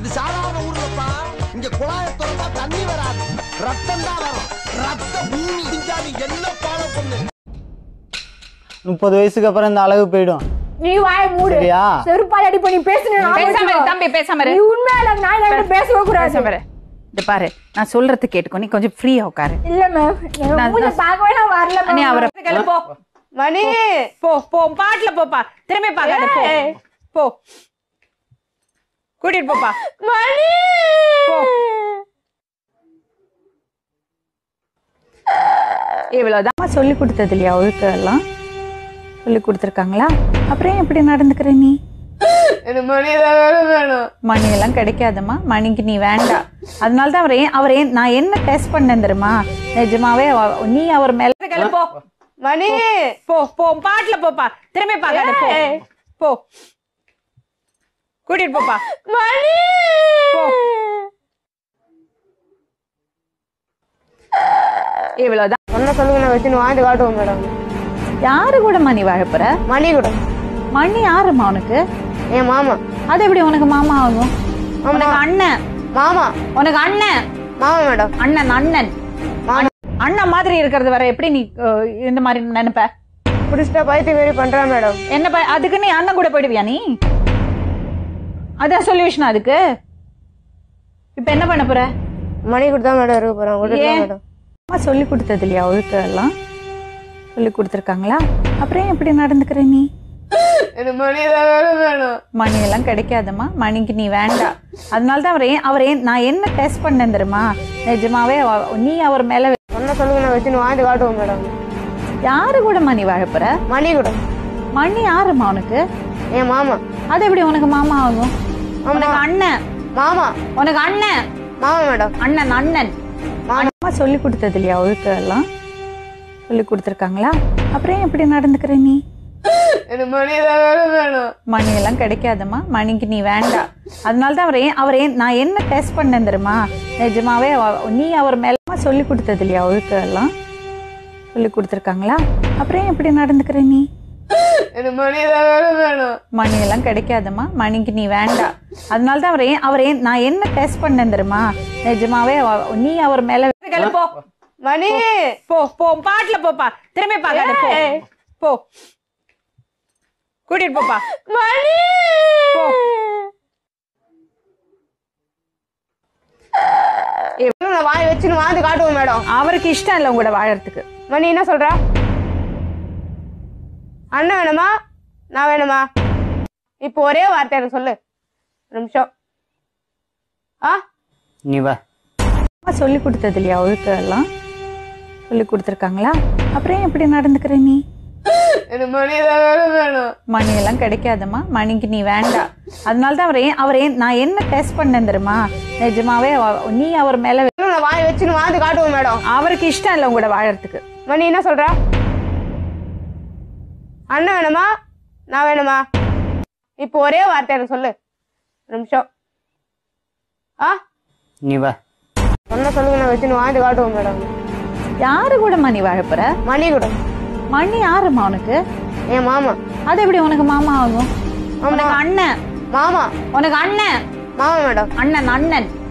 இது சாதாரண ஊர்லப்பா இங்க குழாய திறந்தா தண்ணி வராது ரத்தம் தான் வரும் ரத்த பூமி இங்க நீ என்ன ஃபாலோ பண்ணு முப்பது வயசுக்கு அப்புறம் இந்த அழகு போயிடும் நீ வாய மூடு சரியா? செருப்பால் அடி பண்ணி பேசுன பேசாம இரு, தம்பி பேசாம இரு. நீ உண்மையில நான் என்கிட்ட பேசவே கூடாது பேசாம இரு. இது பாரு நான் சொல்றது கேட்டுக்கோ நீ கொஞ்சம் ஃப்ரீயா உட்காரு இல்ல மேம் நான் மூஞ்ச தான் பார்க்கவே நான் வரல நீ ma'am. அவரை கிளம்பு, போ மணி போ போ பாட்டுல போப்பா திரும்பி பார்க்காத போ ஏய். போ கூட்டிட்டு போப்பா மணி போ. இவ்வளவுதான் சொல்லி கொடுத்தது இல்லையா ஒழுக்கம் எல்லாம் சொல்லி கொடுத்துருக்காங்களா அப்புறம் ஏன் இப்படி நடந்துக்கிற நீ எனக்கு மணி தான் வேணும் வேணும் மணி எல்லாம் கிடைக்காதம்மா மணிக்கு நீ வேண்டாம் அதனால தான் அவர் ஏன் அவர் ஏன் நான் என்ன டெஸ்ட் பண்ணேன் தெரியுமா நிஜமாவே அவ- நீ அவர் மேல போ மணி போ போ பாட்டுல போப்பா திரும்பி பார்க்காத போ ஏய். போ கூட்டிட்டு போப்பா மணி போ. இவ்வளவுதான் சொன்ன சொல்லுங்க நான் வச்சு வாழ்ந்து காட்டுவோம் மேடம் யாரு கூட மணி வாழப்போற மணி கூட மணி யாருமா உனக்கு என் மாமா அது எப்படி உனக்கு மாமா ஆகும் ஆமா. உனக்கு அண்ணன் மாமா உனக்கு அண்ணன் மாமா மேடம் அண்ணன் அண்ணன் மாமா அண்ணன் மாதிரி இருக்கிறது வர எப்படி நீ அஹ், இந்த மாதிரி நினைப்ப புடிச்சிட்டா பைத்திய மாரி பண்றான் மேடம் என்ன ப- அதுக்கு நீ அண்ணன் கூட போயிடுவியா நீ அதான் சொல்யூஷன் அதுக்கு இப்ப என்ன பண்ண போற மணி கூட தான் மேடம் இருக்க போறான் கூட ஏன்? மேடம் அம்மா சொல்லி கொடுத்தது இல்லையா ஒழுக்கம் எல்லாம் சொல்லி கொடுத்துருக்காங்களா அப்புறம் ஏன் இப்படி நடந்துக்கிற நீ எனக்கு மணி தான் வேணும் வேணும் மணி எல்லாம் கிடைக்காதம்மா மணிக்கு நீ வேண்டாம் அதனால தான் அவர் ஏன் அவர் ஏன் நான் என்ன டெஸ்ட் பண்ணேன் தெரியுமா நிஜமாவே அவ- நீ அவர் மேல சொன்ன சொல்லுங்க நான் வச்சு வாழ்ந்து காட்டுவோம் மேடம் யாரு கூட மணி வாழப்போற மணி கூட மணி யாருமா உனக்கு என் மாமா அது எப்படி உனக்கு மாமா ஆகும் உனக்கு அண்ணன் மாமா உனக்கு அண்ணன் மாமா மேடம் அண்ணன் அண்ணன் அம்மா சொல்லி கொடுத்தது இல்லையா ஒழுக்கம் எல்லாம் சொல்லி கொடுத்துருக்காங்களா அப்புறம் ஏன் இப்படி நடந்துக்கிற நீ எனக்கு மணி தான் வேணும் வேணும் மணி எல்லாம் கிடைக்காதம்மா மணிக்கு நீ வேண்டாம் அதனால தான் அவர் ஏன் அவர் ஏன் நான் என்ன டெஸ்ட் பண்ணேன் தெரியுமா நிஜமாவே அவ- நீ அவர் மேல சொல்லி கொடுத்தது இல்லையா ஒழுக்கம் எல்லாம் சொல்லி கொடுத்துருக்காங்களா அப்புறம் ஏன் இப்படி நடந்துக்கிற நீ எனக்கு மணி தான் வேணும் வேணும் மணி எல்லாம் கிடைக்காதம்மா மணிக்கு நீ வேண்டாம் அதனால தான் அவர் ஏன் அவர் ஏன் நான் என்ன டெஸ்ட் பண்ணேன் தெரியுமா நிஜமாவே அவ- நீ அவர் மேல போ மணி போ போ பாட்டுல போப்பா திரும்பி பார்க்காத போ ஏய். போ கூட்டிட்டு போப்பா மணி போ. நான் வாய் வச்சுன்னு வாழ்ந்து காட்டுவோம் மேடம் அவருக்கு இஷ்டம் இல்லை உங்களோட வாழறதுக்கு மணி என்ன சொல்றா அண்ணன் வேணுமா நான் வேணுமா இப்போ ஒரே வார்த்தை எனக்கு சொல்லு ஒரு நிமிஷம் ஆ நீ வா அம்மா சொல்லி கொடுத்தது இல்லையா ஒழுக்கம் எல்லாம் சொல்லி கொடுத்துருக்காங்களா அப்புறம் ஏன் இப்படி நடந்துக்கிற நீ எனக்கு மணி தான் வேணும் வேணும் மணி எல்லாம் கிடைக்காதம்மா மணிக்கு நீ வேண்டாம் அதனால தான் அவர் ஏன் அவர் ஏன் நான் என்ன டெஸ்ட் பண்ணேன் தெரியுமா நிஜமாவே அவ- நீ அவர் மேல நான் வாய் வச்சுன்னு வாழ்ந்து காட்டுவோம் மேடம் அவருக்கு இஷ்டம் இல்லை உங்களோட வாழறதுக்கு மணி என்ன சொல்றா அண்ணன் வேணுமா நான் வேணுமா இப்போ ஒரே வார்த்தை எனக்கு சொல்லு ஒரு நிமிஷம் ஆ நீ வா சொன்ன சொல்லுங்க நான் வச்சுன்னு வாழ்ந்து காட்டுவோம் மேடம் யாரு கூட மணி வாழப்போற மணி கூட மணி யாருமா உனக்கு என் மாமா அது எப்படி உனக்கு மாமா ஆகும் உனக்கு அண்ணன் மாமா உனக்கு அண்ணன் மாமா மேடம் அண்ணன் அண்ணன்